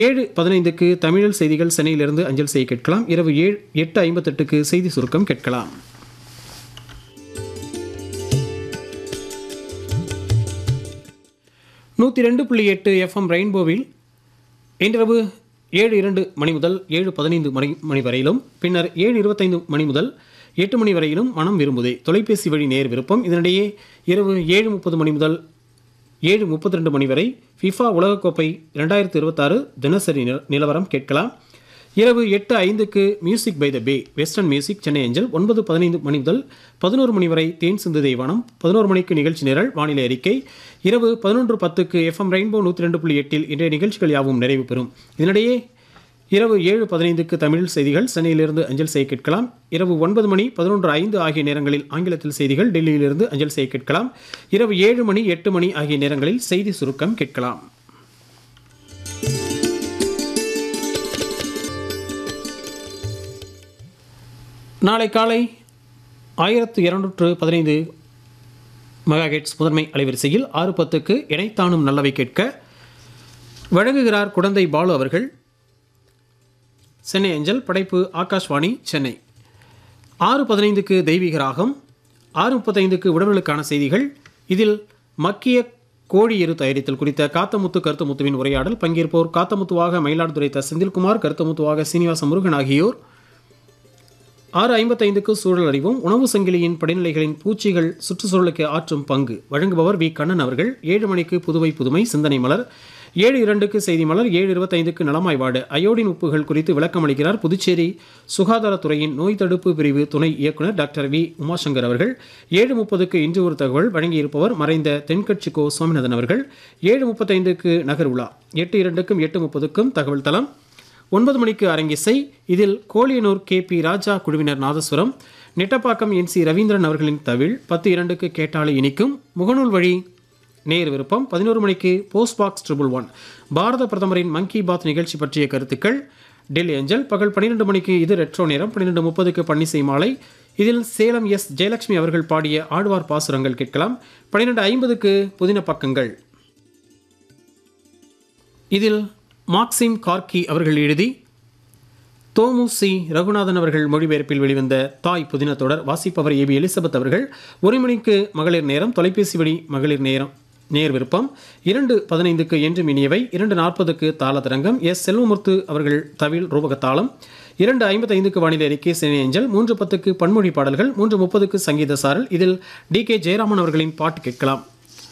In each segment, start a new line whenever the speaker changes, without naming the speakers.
ஏழு பதினைந்துக்கு தமிழில் செய்திகள் சென்னையிலிருந்து அஞ்சல் செய்ய கேட்கலாம் இரவு ஏழு எட்டு ஐம்பத்தெட்டுக்கு செய்தி சுருக்கம் கேட்கலாம் நூற்றி ரெண்டு புள்ளி எட்டு எஃப்எம் ரெயின்போவில் இன்றிரவு ஏழு இரண்டு மணி முதல் ஏழு பதினைந்து மணி மணி வரையிலும் பின்னர் ஏழு இருபத்தைந்து மணி முதல் எட்டு மணி வரையிலும் மனம் விரும்புதே தொலைபேசி வழி நேர் விருப்பம் இதனிடையே இரவு ஏழு முப்பது மணி முதல் ஏழு முப்பத்தி ரெண்டு மணி வரை ஃபிஃபா உலகக்கோப்பை ரெண்டாயிரத்தி இருபத்தாறு தினசரி நில- நிலவரம் கேட்கலாம் இரவு எட்டு ஐந்துக்கு music by the bay western music Chennai அஞ்சல் ஒன்பது பதினைந்து மணி முதல் பதினோரு மணி வரை தேன் சிந்து தெய்வானம் பதினோரு மணிக்கு நிகழ்ச்சி நிரல் வானிலை அறிக்கை இரவு பதினொன்று பத்துக்கு எஃப்எம் ரெயின்போ நூற்றி ரெண்டு புள்ளி எட்டில் இன்றைய நிகழ்ச்சிகள் யாவும் நிறைவு பெறும் இதனிடையே இரவு ஏழு பதினைந்துக்கு தமிழ் செய்திகள் சென்னையிலிருந்து அஞ்சல் செய்ய கேட்கலாம் இரவு ஒன்பது மணி பதினொன்று ஐந்து ஆகிய நேரங்களில் ஆங்கிலத்தில் செய்திகள் டெல்லியிலிருந்து அஞ்சல் செய்ய கேட்கலாம் இரவு ஏழு மணி எட்டு மணி ஆகிய நேரங்களில் செய்தி சுருக்கம் கேட்கலாம் நாளை காலை ஆயிரத்து இருநூற்று பதினைந்து மெகாஹெட்ஸ் முதன்மை அலைவரிசையில் ஆறு பத்துக்கு இணைத்தானும் நல்லவை கேட்க வழங்குகிறார் குடந்தை பாலு அவர்கள் சென்னை அஞ்சல் படைப்பு ஆகாஷ்வாணி சென்னை ஆறு பதினைந்துக்கு தெய்வீக ராகம் ஆறு முப்பத்தைந்துக்கு உடல்களுக்கான செய்திகள் இதில் மக்கிய கோழி எரு தயாரித்தல் குறித்த காத்தமுத்து கருத்தமுத்துவின் உரையாடல் பங்கேற்போர் காத்தமுத்துவாக மயிலாடுதுறை த செந்தில்குமார் கருத்தமுத்துவாக சீனிவாச முருகன் ஆகியோர் ஆறு ஐம்பத்தைந்துக்கு சூழல் அறிவும் உணவு சங்கிலியின் படிநிலைகளின் பூச்சிகள் சுற்றுச்சூழலுக்கு ஆற்றும் பங்கு வழங்குபவர் வி கண்ணன் அவர்கள் ஏழு மணிக்கு புதுவை புதுமை சிந்தனை மலர் ஏழு இரண்டுக்கு செய்தி மலர் ஏழு இருபத்தைந்துக்கு நலமாய் வாடு அயோடின் உப்புகள் குறித்து விளக்கம் அளிக்கிறார் புதுச்சேரி சுகாதாரத்துறையின் நோய் தடுப்பு பிரிவு துணை இயக்குனர் டாக்டர் வி உமாசங்கர் அவர்கள் ஏழு முப்பதுக்கு இன்று ஒரு தகவல் வழங்கியிருப்பவர் மறைந்த தென்கட்சி கோ சுவாமிநாதன் அவர்கள் ஏழு முப்பத்தைந்துக்கு நகர் உலா எட்டு இரண்டுக்கும் எட்டு முப்பதுக்கும் தகவல் தளம் ஒன்பது மணிக்கு அரங்கிசை இதில் கோழியனூர் கே பி ராஜா குழுவினர் நாதஸ்வரம் நெட்டப்பாக்கம் என் சி ரவீந்திரன் அவர்களின் தவிழ் பத்து இரண்டுக்கு கேட்டாலே இனிக்கும் முகநூல் வழி நேர் விருப்பம் பதினோரு மணிக்கு போஸ்ட் பாக்ஸ் ட்ரிபிள் ஒன் பாரத பிரதமரின் மன் கி பாத் நிகழ்ச்சி பற்றிய கருத்துக்கள் டெல்லி அஞ்சல் பகல் பன்னிரெண்டு மணிக்கு இது ரெட்ரோ நேரம் பன்னிரெண்டு முப்பதுக்கு பன்னிசை மாலை இதில் சேலம் எஸ் ஜெயலட்சுமி அவர்கள் பாடிய ஆழ்வார் பாசுரங்கள் கேட்கலாம் பன்னிரெண்டு ஐம்பதுக்கு புதின பக்கங்கள் இதில் மார்க்சிம் கார்கி அவர்கள் எழுதி தோமு சி ரகுநாதன் அவர்கள் மொழிபெயர்ப்பில் வெளிவந்த தாய் புதின தொடர் வாசிப்பவர் ஏபி எலிசபெத் அவர்கள் ஒரு மணிக்கு மகளிர் நேரம் தொலைபேசி வழி மகளிர் நேரம் நேர் விருப்பம் இரண்டு பதினைந்துக்கு என்றும் இனியவை இரண்டு நாற்பதுக்கு தாளதரங்கம் எஸ் செல்வமுத்து அவர்கள் தவில் ரூபகத்தாளம் இரண்டு ஐம்பத்தைந்துக்கு வானிலை அறிக்கை சினை அஞ்சல் மூன்று பத்துக்கு பன்மொழி பாடல்கள் மூன்று முப்பதுக்கு சங்கீத சாரல் இதில் டி கே ஜெயராமன் அவர்களின் பாட்டு கேட்கலாம்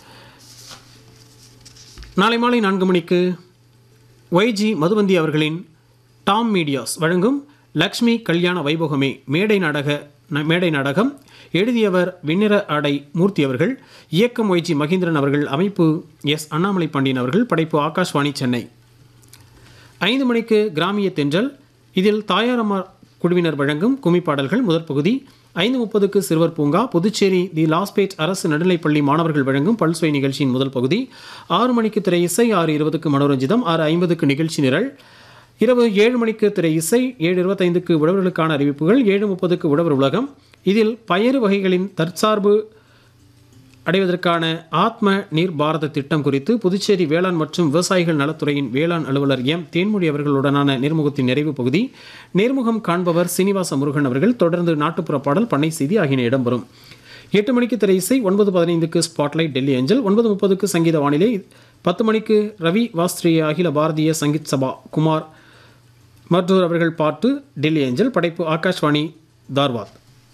நாளை மாலை நான்கு மணிக்கு ஒய்ஜி மதுவந்தி அவர்களின் டாம் மீடியாஸ் வழங்கும் லக்ஷ்மி கல்யாண வைபோகமே மேடை நாடக ந- மேடை நாடகம் எழுதியவர் விண்ணிற ஆடை மூர்த்தி அவர்கள் இயக்கம் ஒய்ஜி மகேந்திரன் அவர்கள் அமைப்பு எஸ் அண்ணாமலை பாண்டியன் அவர்கள் படைப்பு ஆகாஷ்வாணி சென்னை ஐந்து மணிக்கு கிராமிய தென்றல் இதில் தாயாரம்மா குழுவினர் வழங்கும் கும்மி பாடல்கள் முதற் பகுதி ஐந்து முப்பதுக்கு சிறுவர் பூங்கா புதுச்சேரி தி லாஸ்பேட் அரசு நடுநிலைப்பள்ளி மாணவர்கள் வழங்கும் பல்சுவை நிகழ்ச்சியின் முதல் பகுதி ஆறு மணிக்கு திரை இசை ஆறு இருபதுக்கு மனோரஞ்சிதம் ஆறு ஐம்பதுக்கு நிகழ்ச்சி நிரல் இரவு ஏழு மணிக்கு திரை இசை ஏழு இருபத்தைந்துக்கு உழவர்களுக்கான அறிவிப்புகள் ஏழு முப்பதுக்கு உழவர் உலகம் இதில் பயறு வகைகளின் தற்சார்பு அடைவதற்கான ஆத்ம நீர் பாரத திட்டம் குறித்து புதுச்சேரி வேளாண் மற்றும் விவசாயிகள் நலத்துறையின் வேளாண் அலுவலர் எம் தேன்மொழி அவர்களுடனான நேர்முகத்தின் நிறைவு பகுதி நேர்முகம் காண்பவர் சீனிவாச முருகன் அவர்கள் தொடர்ந்து நாட்டுப்புற பாடல் பண்ணை செய்தி ஆகியன இடம்பெறும் எட்டு மணிக்கு திரை இசை ஒன்பது பதினைந்துக்கு ஸ்பாட்லைட் டெல்லி அஞ்சல் ஒன்பது முப்பதுக்கு சங்கீத வானிலை பத்து மணிக்கு ரவி வாஸ்திரிய அகில பாரதிய சங்கீத் சபா குமார் மற்றொரு அவர்கள் பாட்டு டெல்லி ஏஞ்சல் படைப்பு ஆகாஷ்வாணி தார்வாத்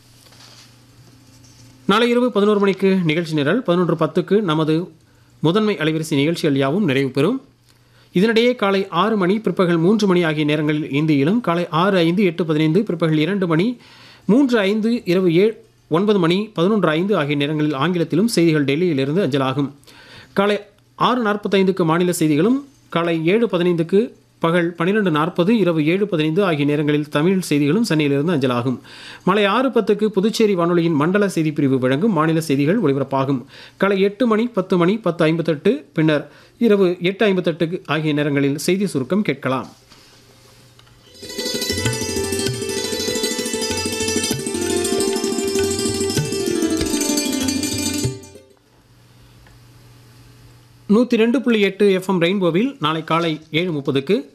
நாளை இரவு பதினோரு மணிக்கு நிகழ்ச்சி நிரல் பதினொன்று பத்துக்கு நமது முதன்மை அலைவரிசை நிகழ்ச்சிகள் யாவும் நிறைவு பெறும் இதனிடையே காலை ஆறு மணி பிற்பகல் மூன்று மணி ஆகிய நேரங்களில் இந்தியிலும் காலை ஆறு ஐந்து எட்டு பதினைந்து பிற்பகல் இரண்டு மணி மூன்று ஐந்து இரவு ஏழு ஒன்பது மணி பதினொன்று ஐந்து ஆகிய நேரங்களில் ஆங்கிலத்திலும் செய்திகள் டெல்லியிலிருந்து அஞ்சலாகும் காலை ஆறு நாற்பத்தைந்துக்கு மாநில செய்திகளும் காலை ஏழு பதினைந்துக்கு பகல் பன்னிரெண்டு நாற்பது இரவு ஏழு பதினைந்து ஆகிய நேரங்களில் தமிழ் செய்திகளும் சென்னையிலிருந்து அஞ்சலாகும் மாலை ஆறு பத்துக்கு புதுச்சேரி வானொலியின் மண்டல செய்திப் பிரிவு வழங்கும் மாநில செய்திகள் ஒலிபரப்பாகும் காலை எட்டு மணி பத்து மணி பத்து ஐம்பத்தெட்டு பின்னர் இரவு எட்டு ஐம்பத்தெட்டு ஆகிய நேரங்களில் செய்தி சுருக்கம் கேட்கலாம் நூற்றி ரெண்டு புள்ளி எட்டு எஃப்எம் ரெயின்போவில் நாளை காலை ஏழு முப்பதுக்கு